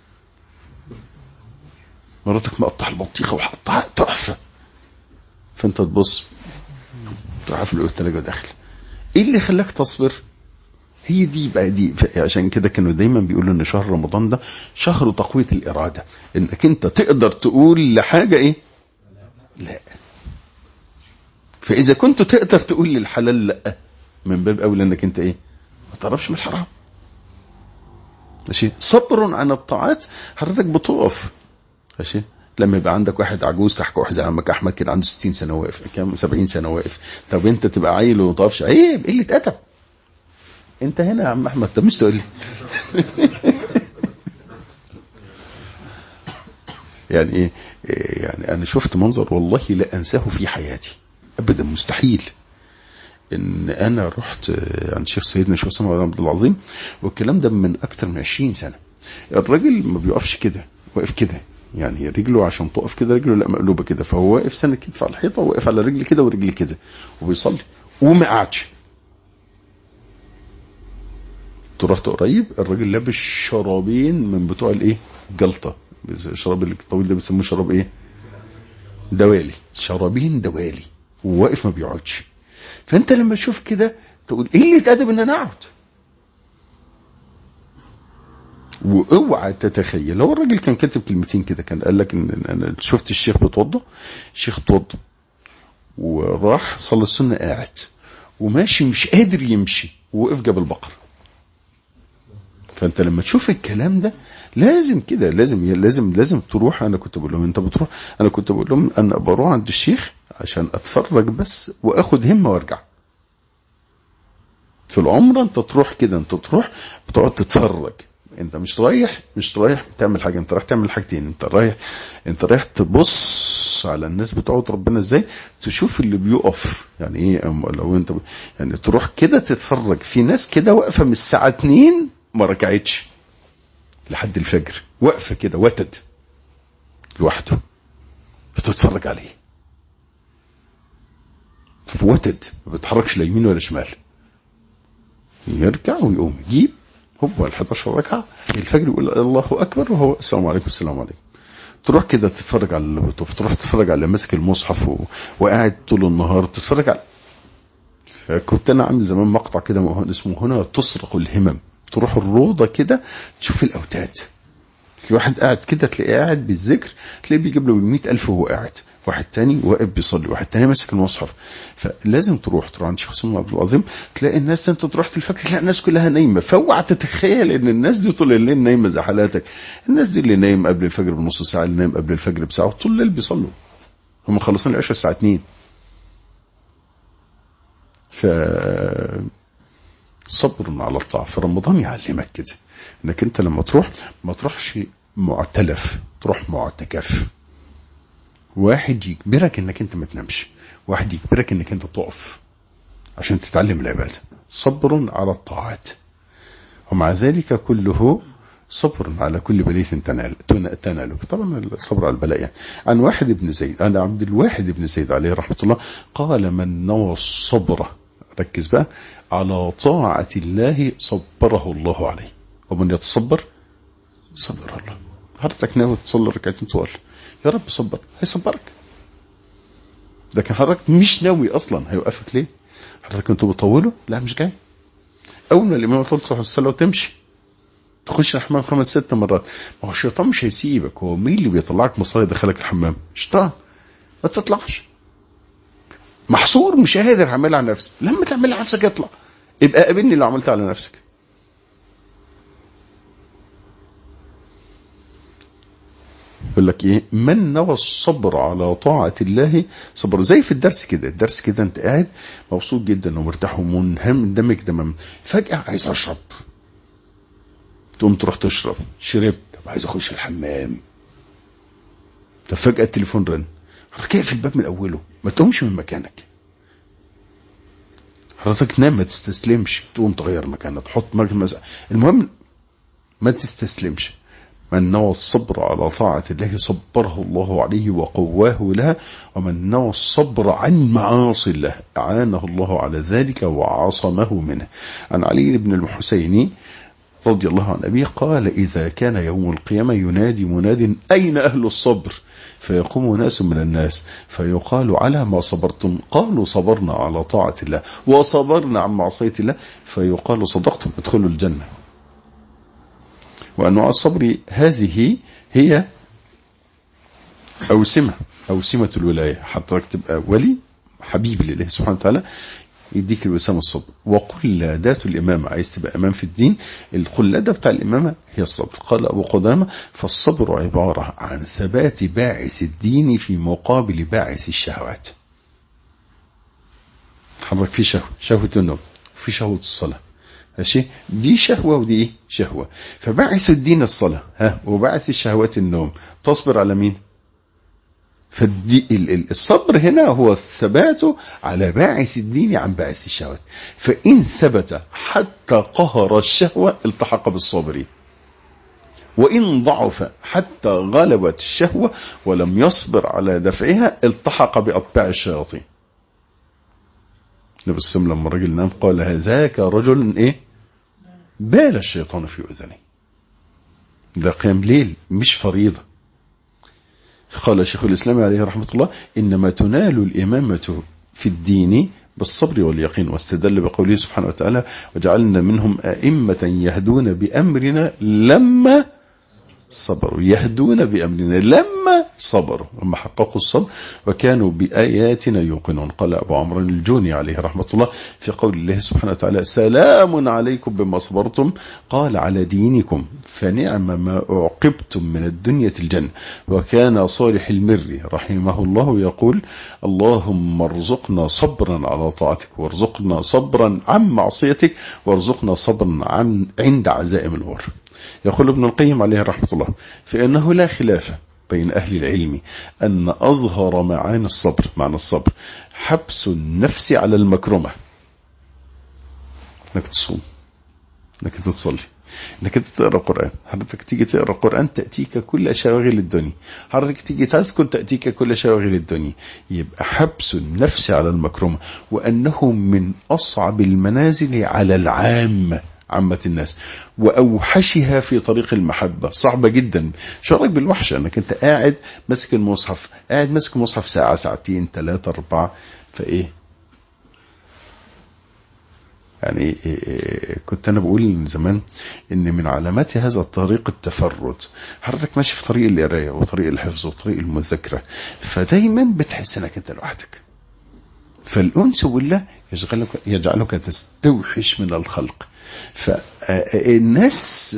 مراتك مقطع البطيخه وحطها تحفه فانت تبص تروح في الثلاجه وداخل ايه اللي خلاك تصبر هي دي بقى دي عشان كده كانوا دايما بيقولوا ان شهر رمضان ده شهر تقويه الاراده انك انت تقدر تقول لحاجه ايه لا فاذا كنت تقدر تقول للحلال لا من باب اولى انك انت ايه ما تقربش من الحرام ماشي صبر عن الطاعات حضرتك بتقف ماشي لما يبقى عندك واحد عجوز كحك واحد زي عمك احمد كده عنده 60 سنه واقف كام 70 سنه واقف طب انت تبقى عيل وما تقفش عيب قله ادب انت هنا يا عم احمد طب مش تقول لي يعني ايه إيه يعني انا شفت منظر والله لا انساه في حياتي ابدا مستحيل ان انا رحت عند شيخ سيدنا شيخ اسامه عبد العظيم والكلام ده من اكتر من 20 سنه الراجل ما بيقفش كده واقف كده يعني رجله عشان تقف كده رجله لا مقلوبه كده فهو واقف سنه كتف على الحيطه وواقف على رجل كده ورجل كده وبيصلي وما قعدش رحت قريب الراجل لابس شرابين من بتوع الايه جلطه الشراب الطويل ده بيسموه شراب ايه دوالي شرابين دوالي وواقف ما بيقعدش فانت لما تشوف كده تقول ايه اللي اتأدب ان انا اقعد واوعى تتخيل لو الراجل كان كاتب كلمتين كده كان قال لك ان انا شفت الشيخ بيتوضى الشيخ اتوضى وراح صلى السنه قاعد وماشي مش قادر يمشي ووقف جاب البقره فانت لما تشوف الكلام ده لازم كده لازم لازم لازم تروح انا كنت بقول لهم انت بتروح انا كنت بقول لهم انا بروح عند الشيخ عشان اتفرج بس واخد همه وارجع في العمره انت تروح كده انت تروح بتقعد تتفرج انت مش رايح مش رايح تعمل حاجه انت رايح تعمل حاجتين انت رايح انت رايح تبص على الناس بتقعد ربنا ازاي تشوف اللي بيقف يعني ايه لو انت يعني تروح كده تتفرج في ناس كده واقفه من الساعه 2 ما ركعتش لحد الفجر واقفه كده وتد لوحده بتتفرج عليه في وتد ما بيتحركش لا يمين ولا شمال يرجع ويقوم يجيب هو ال 11 ركعه الفجر يقول الله اكبر وهو السلام عليكم السلام عليكم تروح كده تتفرج على اللي بتوف تروح تتفرج على اللي ماسك المصحف و... وقاعد طول النهار تتفرج على فكنت انا عامل زمان مقطع كده اسمه هنا تسرق الهمم تروح الروضه كده تشوف الاوتاد في واحد قاعد كده تلاقيه قاعد بالذكر تلاقيه بيجيب له 100000 وهو قاعد واحد تاني واقف بيصلي واحد تاني ماسك المصحف فلازم تروح تروح عند شيخ اسامه عبد العظيم تلاقي الناس انت تروح في الفجر تلاقي الناس كلها نايمه فاوعى تتخيل ان الناس دي طول الليل نايمه زي حالاتك الناس دي اللي نايم قبل الفجر بنص ساعه اللي نايم قبل الفجر بساعه طول الليل بيصلوا هم مخلصين العشاء الساعه 2 ف صبر على الطاعه فرمضان يعلمك كده انك انت لما تروح ما تروحش معتلف تروح معتكف واحد يجبرك انك انت ما تنامش واحد يجبرك انك انت تقف عشان تتعلم العبادة صبر على الطاعات ومع ذلك كله صبر على كل بلية تنال تنالك طبعا الصبر على البلاء يعني عن واحد ابن زيد عن عبد الواحد ابن زيد عليه رحمة الله قال من نوى الصبر ركز بقى على طاعة الله صبره الله عليه ومن يتصبر صبر الله حضرتك ناوي تصلي ركعتين طوال يا رب صبر هيصبرك لكن حضرتك مش ناوي اصلا هيوقفك ليه حضرتك انتوا بتطولوا لا مش جاي اول ما الامام يقول صلى الصلاه وتمشي تخش الحمام خمس ست مرات ما هو الشيطان مش هيسيبك هو مين اللي بيطلعك مصاري يدخلك الحمام الشيطان ما تطلعش محصور مش قادر اعملها على نفسي لما تعملها على نفسك اطلع يبقى قابلني لو عملتها على نفسك يقول لك ايه من نوى الصبر على طاعة الله صبر زي في الدرس كده الدرس كده انت قاعد مبسوط جدا ومرتاح ومنهم دمك تمام فجأة عايز اشرب تقوم تروح تشرب شربت طب عايز اخش الحمام طب فجأة التليفون رن ركع في الباب من اوله ما تقومش من مكانك حضرتك نام ما تستسلمش تقوم تغير مكانك تحط مكان المهم ما تستسلمش من نوى الصبر على طاعة الله صبره الله عليه وقواه لها ومن نوى الصبر عن معاصي الله أعانه الله على ذلك وعصمه منه عن علي بن الحسين رضي الله عن أبيه قال إذا كان يوم القيامة ينادي مناد أين أهل الصبر فيقوم ناس من الناس فيقال على ما صبرتم قالوا صبرنا على طاعة الله وصبرنا عن معصية الله فيقال صدقتم ادخلوا الجنة وأنواع الصبر هذه هي أوسمة أوسمة الولاية حتى تبقى ولي حبيب لله سبحانه وتعالى يديك الوسام الصبر وقلادات الإمامة عايز تبقى إمام في الدين القلادة بتاع الإمامة هي الصبر قال أبو قدامة فالصبر عبارة عن ثبات باعث الدين في مقابل باعث الشهوات حضرتك في شهوة شهوة النوم في شهوة الصلاة ماشي دي شهوة ودي ايه شهوة فباعث الدين الصلاة ها وباعث الشهوات النوم تصبر على مين فالدي الصبر هنا هو الثبات على باعث الدين عن باعث الشهوات فإن ثبت حتى قهر الشهوة التحق بالصابرين وإن ضعف حتى غلبت الشهوة ولم يصبر على دفعها التحق بأطباع الشياطين النبي السلام لما الرجل نام قال هذاك رجل ايه بال الشيطان في اذنه ده قيام ليل مش فريضة قال شيخ الاسلام عليه رحمة الله انما تنال الامامة في الدين بالصبر واليقين واستدل بقوله سبحانه وتعالى وجعلنا منهم ائمة يهدون بامرنا لما صبروا يهدون بأمرنا لما صبروا لما حققوا الصبر وكانوا بآياتنا يوقنون قال أبو عمرو الجوني عليه رحمة الله في قول الله سبحانه وتعالى سلام عليكم بما صبرتم قال على دينكم فنعم ما أعقبتم من الدنيا الجنة وكان صالح المر رحمه الله يقول اللهم ارزقنا صبرا على طاعتك وارزقنا صبرا عن معصيتك وارزقنا صبرا عن عند عزائم الأمور يقول ابن القيم عليه رحمة الله فإنه لا خلاف بين أهل العلم أن أظهر معاني الصبر معنى الصبر حبس النفس على المكرمة انك تصوم انك تصلي انك تقرا قران حضرتك تيجي تقرا قران تاتيك كل شواغل الدنيا حضرتك تيجي تسكن تاتيك كل شواغل الدنيا يبقى حبس النفس على المكرمه وانه من اصعب المنازل على العامه عامة الناس وأوحشها في طريق المحبة صعبة جدا شعرك بالوحشة أنك أنت قاعد ماسك المصحف قاعد ماسك المصحف ساعة ساعتين ثلاثة أربعة فإيه يعني كنت أنا بقول زمان إن من علامات هذا الطريق التفرد حضرتك ماشي في طريق القراية وطريق الحفظ وطريق المذاكرة فدايما بتحس إنك أنت لوحدك فالأنس بالله يجعلك, يجعلك تستوحش من الخلق فالناس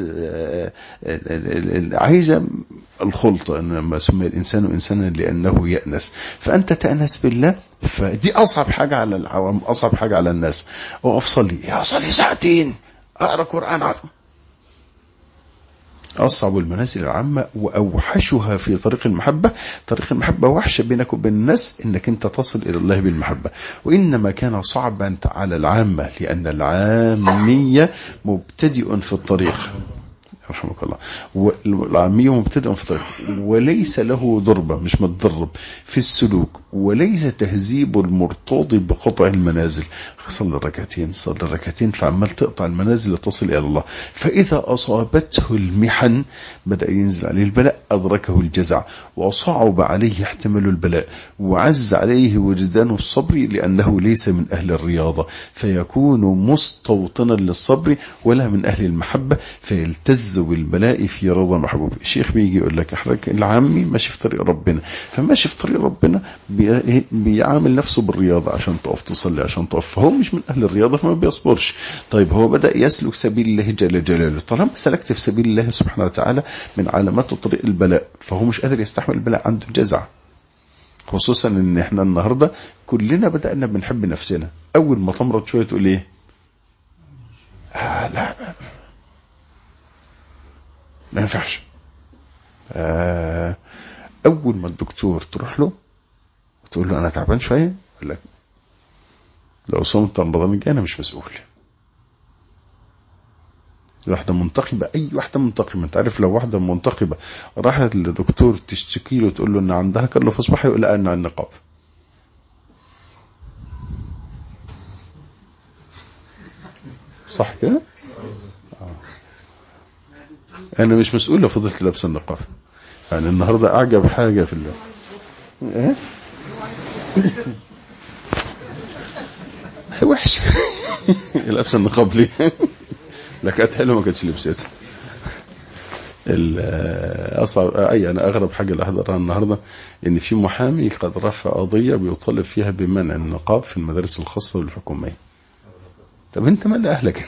عايزة الخلطة انما سمي الانسان انسانا لانه يأنس فانت تأنس بالله فدي اصعب حاجة على العوام اصعب حاجة على الناس اقف صلي يا صلي ساعتين اقرا قرآن عظم أصعب المنازل العامة وأوحشها في طريق المحبة طريق المحبة وحشة بينك وبين الناس إنك أنت تصل إلى الله بالمحبة وإنما كان صعبا على العامة لأن العامية مبتدئ في الطريق رحمك الله والعامية مبتدئ في الطريق وليس له ضربة مش متضرب في السلوك وليس تهذيب المرتضي بقطع المنازل صلي ركعتين صلي ركعتين فعمال تقطع المنازل لتصل إلى الله فإذا أصابته المحن بدأ ينزل عليه البلاء أدركه الجزع وصعب عليه احتمال البلاء وعز عليه وجدان الصبر لأنه ليس من أهل الرياضة فيكون مستوطنا للصبر ولا من أهل المحبة فيلتز بالبلاء في رضا محبوب الشيخ بيجي يقول لك احرك العامي ماشي في طريق ربنا فماشي في طريق ربنا بيعامل نفسه بالرياضة عشان تقف تصلي عشان تقف فهو مش من أهل الرياضة فما بيصبرش طيب هو بدأ يسلك سبيل الله جل جلاله طالما سلكت في سبيل الله سبحانه وتعالى من علامات طريق البلاء فهو مش قادر يستحمل البلاء عنده جزع خصوصا ان احنا النهاردة كلنا بدأنا بنحب نفسنا اول ما تمرض شوية تقول ايه آه لا ما ينفعش آه اول ما الدكتور تروح له وتقول له انا تعبان شويه يقول لك لو صمت رمضان الجاي انا مش مسؤول واحدة منتقبة أي واحدة منتقبة أنت عارف لو واحدة منتقبة راحت لدكتور تشتكي له تقول له إن عندها كله في صباح يقول لا أنا النقاب صح كده؟ آه. أنا مش مسؤول لو فضلت لابسة النقاب يعني النهاردة أعجب حاجة في الله إيه؟ وحش لابسة النقاب ليه؟ لا كانت حلوه ما كانتش لبستها ال- اصعب اي انا اغرب حاجه اللي احضرها النهارده ان في محامي قد رفع قضيه بيطالب فيها بمنع النقاب في المدارس الخاصه والحكوميه طب انت مال اهلك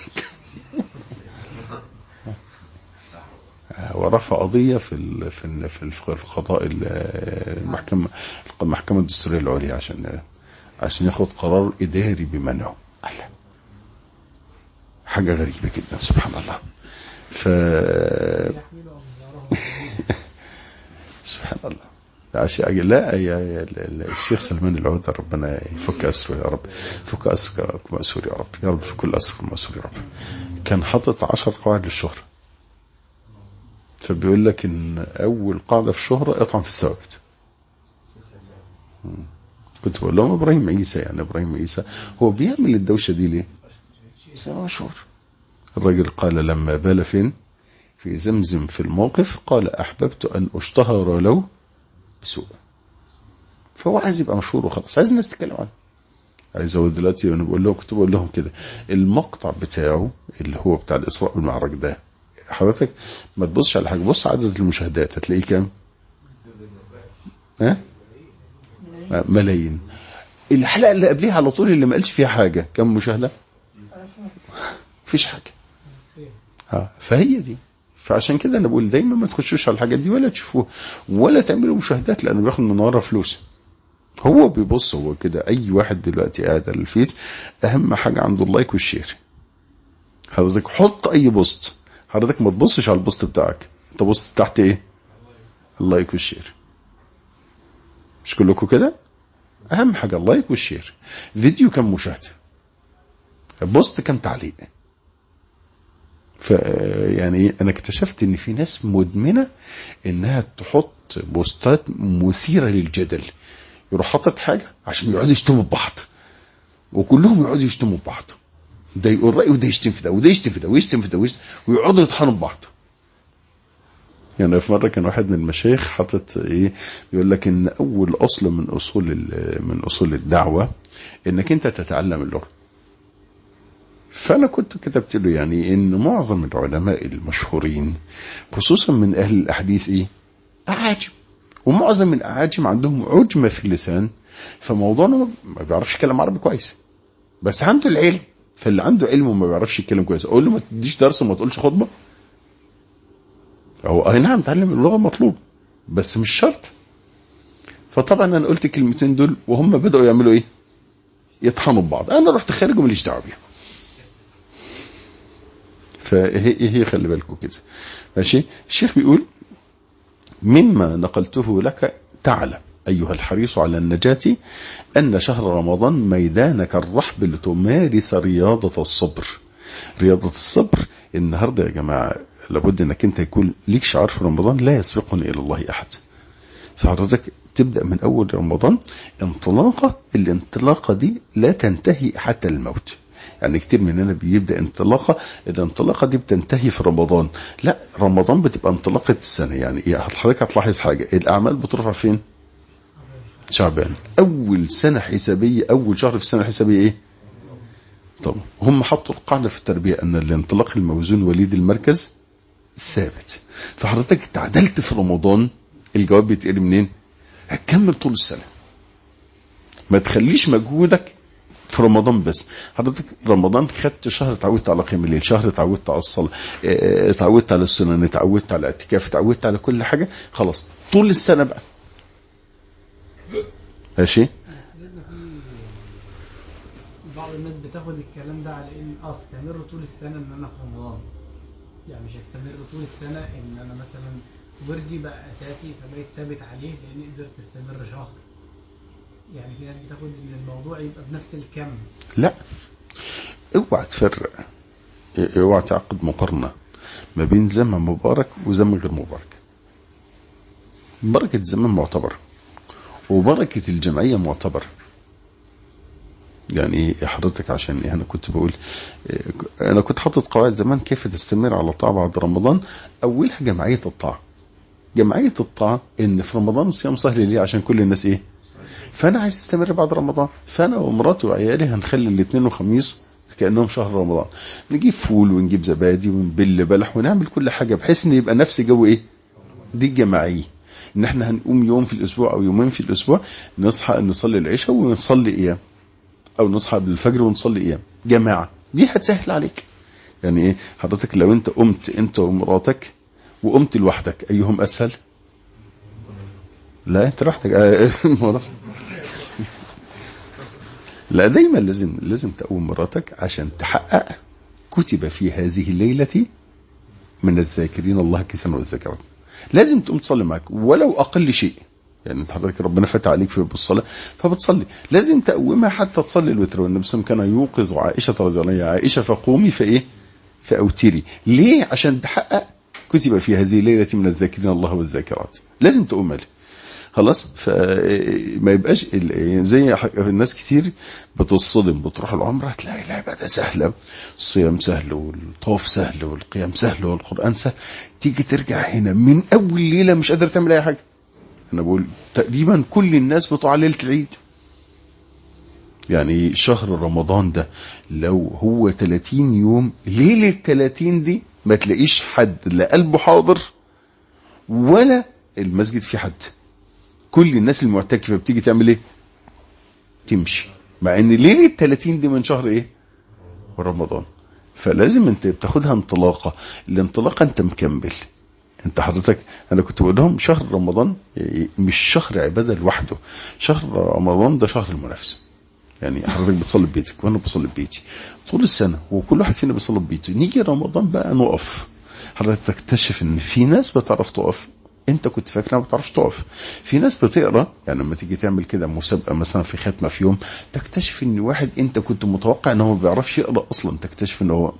ورفع قضيه في ال في ال في ال- في القضاء ال- المحكمه المحكمه الدستوريه العليا عشان عشان ياخد قرار اداري بمنعه الله حاجة غريبة جدا سبحان الله ف يحملوا أوزارهم سبحان الله أشياء عجيبة. لا يا يا ال- ال- الشيخ سلمان العودة ربنا يفك أسره يا رب فك أسرك مأسور يا رب يا رب في كل أسرك مأسور يا رب كان حاطط عشر قواعد للشهرة فبيقول لك إن أول قاعدة في الشهرة اطعم في الثوابت مم. كنت بقول لهم إبراهيم عيسى يعني إبراهيم عيسى هو بيعمل الدوشة دي ليه؟ عشان مشهور الرجل قال لما بال فين في زمزم في الموقف قال أحببت أن أشتهر لو بسوء فهو عايز يبقى مشهور وخلاص عايز الناس تتكلم عنه عايز هو دلوقتي انا بقول لهم كنت بقول لهم كده المقطع بتاعه اللي هو بتاع الاسراء والمعراج ده حضرتك ما تبصش على حاجه بص عدد المشاهدات هتلاقيه كام؟ ها؟ آه، ملايين الحلقه اللي قبليها على طول اللي ما قالش فيها حاجه كم مشاهده؟ مفيش حاجه ها فهي دي فعشان كده انا بقول دايما ما تخشوش على الحاجات دي ولا تشوفوها ولا تعملوا مشاهدات لانه بياخد من ورا فلوس هو بيبص هو كده اي واحد دلوقتي قاعد على الفيس اهم حاجه عنده اللايك والشير حضرتك حط اي بوست حضرتك ما تبصش على البوست بتاعك انت بص تحت ايه اللايك والشير مش كلكم كده اهم حاجه اللايك والشير فيديو كم مشاهده بوست كم تعليق ف يعني إيه؟ انا اكتشفت ان في ناس مدمنه انها تحط بوستات مثيره للجدل يروح حاطط حاجه عشان يقعدوا يشتموا ببعض وكلهم يقعدوا يشتموا ببعض ده يقول راي وده يشتم في ده وده يشتم في ده ويشتم في ده ويشتم ويقعدوا يطحنوا ببعض يعني في مره كان واحد من المشايخ حاطط ايه بيقول لك ان اول اصل من اصول ال- من اصول الدعوه انك انت تتعلم اللغه فانا كنت كتبت له يعني ان معظم العلماء المشهورين خصوصا من اهل الاحاديث ايه اعاجم ومعظم الاعاجم عندهم عجمه في اللسان فموضوع إنه ما بيعرفش يتكلم عربي كويس بس عنده العلم فاللي عنده علم وما بيعرفش يتكلم كويس اقول له ما تديش درس وما تقولش خطبه هو اي نعم تعلم اللغه مطلوب بس مش شرط فطبعا انا قلت الكلمتين دول وهم بداوا يعملوا ايه يطحنوا ببعض انا رحت خارج وماليش دعوه بيهم فهي هي خلي بالكم كده ماشي الشيخ بيقول مما نقلته لك تعلم أيها الحريص على النجاة أن شهر رمضان ميدانك الرحب لتمارس رياضة الصبر رياضة الصبر النهاردة يا جماعة لابد أنك أنت يكون ليك شعار في رمضان لا يسبقني إلى الله أحد فحضرتك تبدأ من أول رمضان انطلاقة الانطلاقة دي لا تنتهي حتى الموت يعني كتير مننا بيبدا انطلاقه الانطلاقه دي بتنتهي في رمضان لا رمضان بتبقى انطلاقه السنه يعني إيه؟ حضرتك هتلاحظ حاجه الاعمال بترفع فين شعبان اول سنه حسابيه اول شهر في السنه الحسابيه ايه طب هم حطوا القاعده في التربيه ان الانطلاق الموزون وليد المركز ثابت فحضرتك تعدلت في رمضان الجواب بيتقل منين هتكمل طول السنه ما تخليش مجهودك في رمضان بس حضرتك رمضان خدت شهر اتعودت على قيام الليل شهر اتعودت على الصلاه اه، اتعودت على السنن اتعودت على الاعتكاف اتعودت على كل حاجه خلاص طول السنه بقى ماشي سيدنا في بعض الناس بتاخد الكلام ده على ان اه استمر طول السنه ان انا في رمضان يعني مش هستمر طول السنه ان انا مثلا وردي بقى اساسي فبقيت ثابت عليه لاني قدرت استمر شهر يعني في ناس بتاخد ان الموضوع يبقى بنفس الكم لا اوعى تفرق اوعى تعقد مقارنة ما بين زمن مبارك وزمن غير مبارك بركة الزمن معتبرة وبركة الجمعية معتبرة يعني ايه حضرتك عشان ايه انا كنت بقول إيه انا كنت حاطط قواعد زمان كيف تستمر على الطاعة بعد رمضان اولها جمعية الطاعة جمعية الطاعة ان في رمضان الصيام سهل ليه عشان كل الناس ايه فانا عايز استمر بعد رمضان فانا ومراتي وعيالي هنخلي الاثنين وخميس كانهم شهر رمضان نجيب فول ونجيب زبادي ونبل بلح ونعمل كل حاجه بحيث ان يبقى نفس جو ايه دي الجماعيه ان احنا هنقوم يوم في الاسبوع او يومين في الاسبوع نصحى نصلي العشاء ونصلي ايام او نصحى بالفجر ونصلي ايام جماعه دي هتسهل عليك يعني ايه حضرتك لو انت قمت انت ومراتك وقمت لوحدك ايهم اسهل لا انت لوحدك الموضوع لا دايما لازم لازم تقوم مراتك عشان تحقق كتب في هذه الليلة من الذاكرين الله كثيرا والذاكرات لازم تقوم تصلي معاك ولو اقل شيء يعني انت حضرتك ربنا فتح عليك في بالصلاة فبتصلي لازم تقومها حتى تصلي الوتر والنبي صلى الله عليه وسلم كان يوقظ عائشة رضي الله عنها عائشة فقومي فايه فاوتري ليه عشان تحقق كتب في هذه الليلة من الذاكرين الله والذاكرات لازم تقوم ليه خلاص فما يبقاش زي الناس كتير بتصدم بتروح العمره تلاقي العباده سهله الصيام سهل والطواف سهل والقيام سهل والقران سهل تيجي ترجع هنا من اول ليله مش قادر تعمل اي حاجه انا بقول تقريبا كل الناس بتوع ليله العيد يعني شهر رمضان ده لو هو 30 يوم ليله 30 دي ما تلاقيش حد لا قلبه حاضر ولا المسجد فيه حد كل الناس المعتكفه بتيجي تعمل ايه تمشي مع ان ليله 30 دي من شهر ايه رمضان فلازم انت بتاخدها انطلاقه الانطلاقه انت مكمل انت حضرتك انا كنت بقول لهم شهر رمضان مش شهر عباده لوحده شهر رمضان ده شهر المنافسه يعني حضرتك بتصلي ببيتك وانا بصلي ببيتي طول السنه وكل واحد فينا بيصلي ببيته نيجي رمضان بقى نقف حضرتك تكتشف ان في ناس بتعرف تقف انت كنت فاكر ما بتعرفش تقف في ناس بتقرا يعني لما تيجي تعمل كده مسابقه مثلا في ختمه في يوم تكتشف ان واحد انت كنت متوقع ان هو ما بيعرفش يقرا اصلا تكتشف ان هو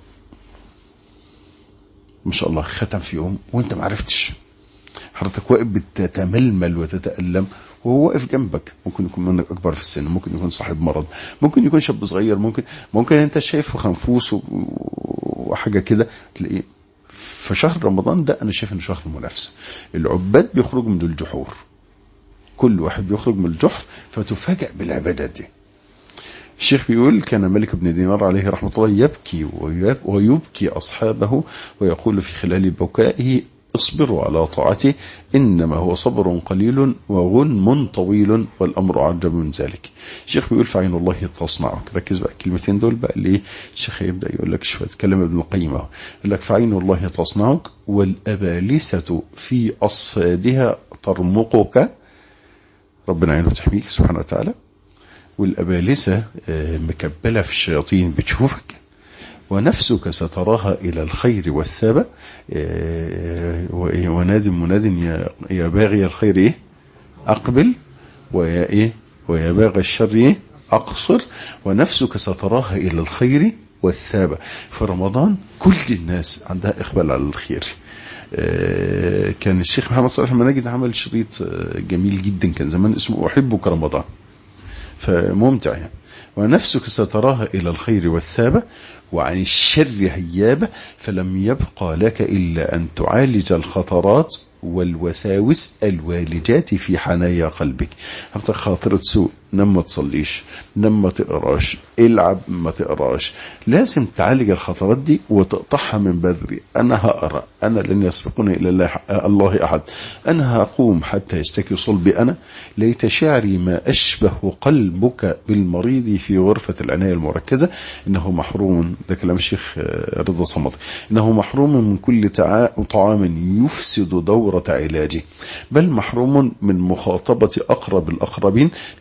ما شاء الله ختم في يوم وانت ما عرفتش حضرتك واقف بتتململ وتتألم وهو واقف جنبك ممكن يكون منك اكبر في السن ممكن يكون صاحب مرض ممكن يكون شاب صغير ممكن ممكن انت شايفه خنفوس وحاجه كده تلاقيه فشهر رمضان ده انا شايف انه شهر المنافسه العباد بيخرجوا من الجحور كل واحد بيخرج من الجحر فتفاجأ بالعبادات دي الشيخ بيقول كان ملك بن دينار عليه رحمة الله يبكي ويبكي أصحابه ويقول في خلال بكائه اصبروا على طاعته إنما هو صبر قليل وغنم طويل والأمر أعجب من ذلك الشيخ بيقول فعين الله تصنعك ركز بقى الكلمتين دول بقى ليه الشيخ يبدأ يقول لك شوية كلام ابن القيم يقول لك فعين الله تصنعك والأبالسة في أصفادها ترمقك ربنا عينه تحميك سبحانه وتعالى والأبالسة مكبلة في الشياطين بتشوفك ونفسك ستراها إلى الخير والثابة ونادي مناد يا باغي الخير إيه أقبل ويا إيه ويا باغي الشر إيه أقصر ونفسك ستراها إلى الخير والثابة في رمضان كل الناس عندها إقبال على الخير كان الشيخ محمد صالح المناجد عمل شريط جميل جدا كان زمان اسمه أحبك رمضان فممتع يعني ونفسك ستراها إلى الخير والثابة وعن الشر هيابة فلم يبقى لك إلا أن تعالج الخطرات والوساوس الوالجات في حنايا قلبك حتى خاطرة سوء نم ما تصليش نم ما تقراش العب ما تقراش لازم تعالج الخطرات دي وتقطعها من بدري انا هقرا انا لن يسبقني الى الله, الله احد انا هقوم حتى يشتكي صلبي انا ليت شعري ما اشبه قلبك بالمريض في غرفة العناية المركزة انه محروم ده كلام الشيخ رضا صمد انه محروم من كل طعام يفسد دورة علاجه بل محروم من مخاطبة اقرب الاقربين لتتفق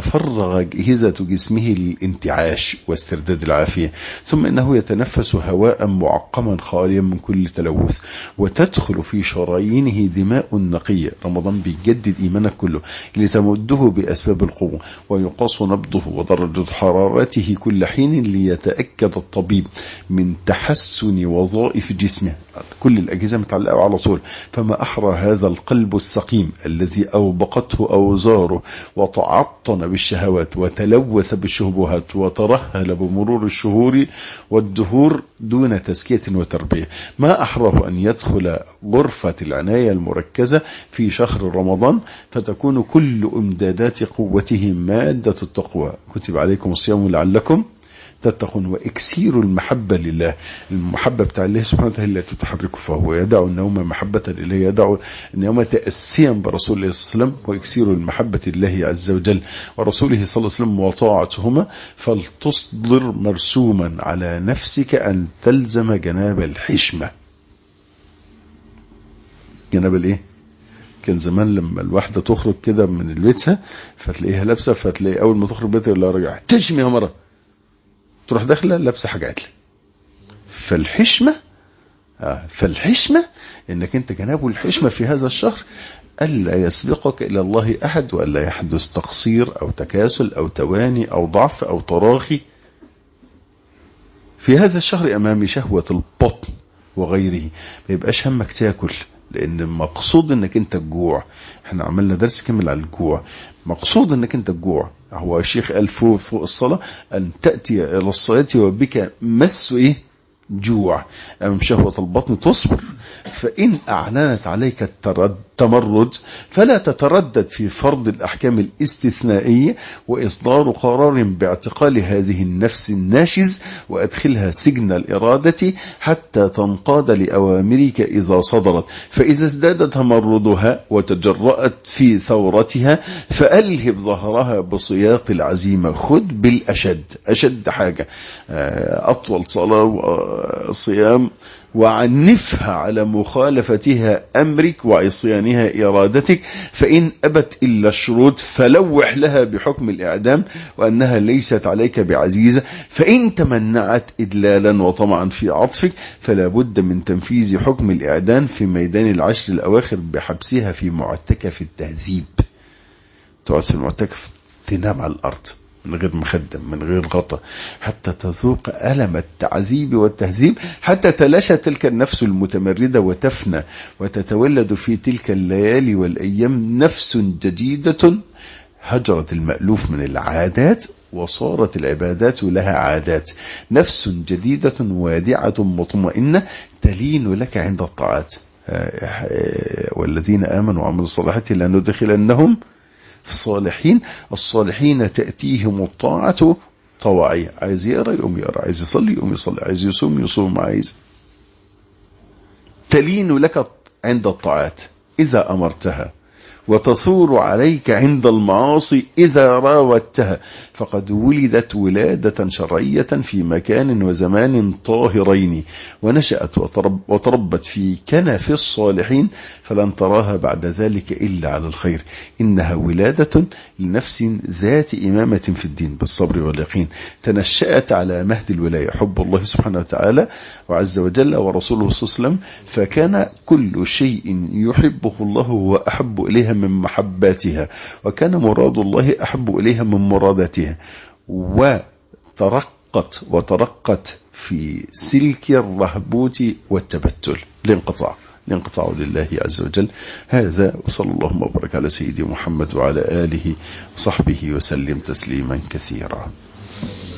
تتفرغ أجهزة جسمه للانتعاش واسترداد العافية ثم إنه يتنفس هواء معقما خاليا من كل تلوث وتدخل في شرايينه دماء نقية رمضان بيجدد إيمانك كله لتمده بأسباب القوة ويقاس نبضه ودرجة حرارته كل حين ليتأكد الطبيب من تحسن وظائف جسمه كل الأجهزة متعلقة على طول فما أحرى هذا القلب السقيم الذي أوبقته أوزاره وتعطن بالشهوات وتلوث بالشهبهات وترهل بمرور الشهور والدهور دون تزكية وتربية ما أحراه أن يدخل غرفة العناية المركزة في شهر رمضان فتكون كل امدادات قوته مادة التقوى كتب عليكم الصيام لعلكم تتقون واكسير المحبة لله المحبة بتاع الله سبحانه وتعالى التي تحركه فهو يدع النوم محبة إليه يدع النوم تأسيا برسول الله صلى الله عليه وسلم واكسير المحبة لله عز وجل ورسوله صلى الله عليه وسلم وطاعتهما فلتصدر مرسوما على نفسك أن تلزم جناب الحشمة جناب الايه كان زمان لما الواحدة تخرج كده من بيتها فتلاقيها لابسة فتلاقي أول ما تخرج بيتها يقول لها رجع تشمي يا مرة تروح داخله لابسه حاجه عدله فالحشمه آه فالحشمه انك انت جناب الحشمه في هذا الشهر الا يسبقك الى الله احد والا يحدث تقصير او تكاسل او تواني او ضعف او تراخي في هذا الشهر امامي شهوه البطن وغيره ما يبقاش همك تاكل لان المقصود انك انت الجوع احنا عملنا درس كامل على الجوع مقصود انك انت الجوع هو الشيخ قال فوق, فوق الصلاة ان تأتي الى الصلاة وبك مس ايه جوع امام شهوة البطن تصبر فان اعلنت عليك التمرد فلا تتردد في فرض الاحكام الاستثنائية واصدار قرار باعتقال هذه النفس الناشز وادخلها سجن الارادة حتى تنقاد لاوامرك اذا صدرت فاذا ازداد تمردها وتجرأت في ثورتها فالهب ظهرها بسياط العزيمة خد بالاشد اشد حاجة اطول صلاة صيام وعنفها على مخالفتها أمرك وعصيانها إرادتك فإن أبت إلا الشروط فلوح لها بحكم الإعدام وأنها ليست عليك بعزيزة فإن تمنعت إدلالا وطمعا في عطفك فلا بد من تنفيذ حكم الإعدام في ميدان العشر الأواخر بحبسها في معتكف التهذيب تقعد في المعتكف تنام على الأرض من غير مخدم من غير غطا حتى تذوق ألم التعذيب والتهذيب حتى تلاشى تلك النفس المتمردة وتفنى وتتولد في تلك الليالي والأيام نفس جديدة هجرت المألوف من العادات وصارت العبادات لها عادات نفس جديدة وادعة مطمئنة تلين لك عند الطاعات والذين آمنوا وعملوا الصالحات لندخلنهم الصالحين الصالحين تأتيهم الطاعة طواعية عايز يقرأ يقوم يقرأ عايز يصلي يقوم يصلي عايز يصوم يصوم عايز تلين لك عند الطاعات إذا أمرتها وتثور عليك عند المعاصي إذا راودتها فقد ولدت ولادة شرعية في مكان وزمان طاهرين ونشأت وترب وتربت في كنف الصالحين فلن تراها بعد ذلك إلا على الخير إنها ولادة لنفس ذات إمامة في الدين بالصبر واليقين تنشأت على مهد الولاية حب الله سبحانه وتعالى وعز وجل ورسوله صلى الله عليه وسلم فكان كل شيء يحبه الله هو أحب إليها من محباتها وكان مراد الله أحب إليها من مراداتها وترقت وترقت في سلك الرهبوت والتبتل لانقطاع لانقطاع لله عز وجل هذا وصلى الله وبارك على سيدي محمد وعلى آله وصحبه وسلم تسليما كثيرا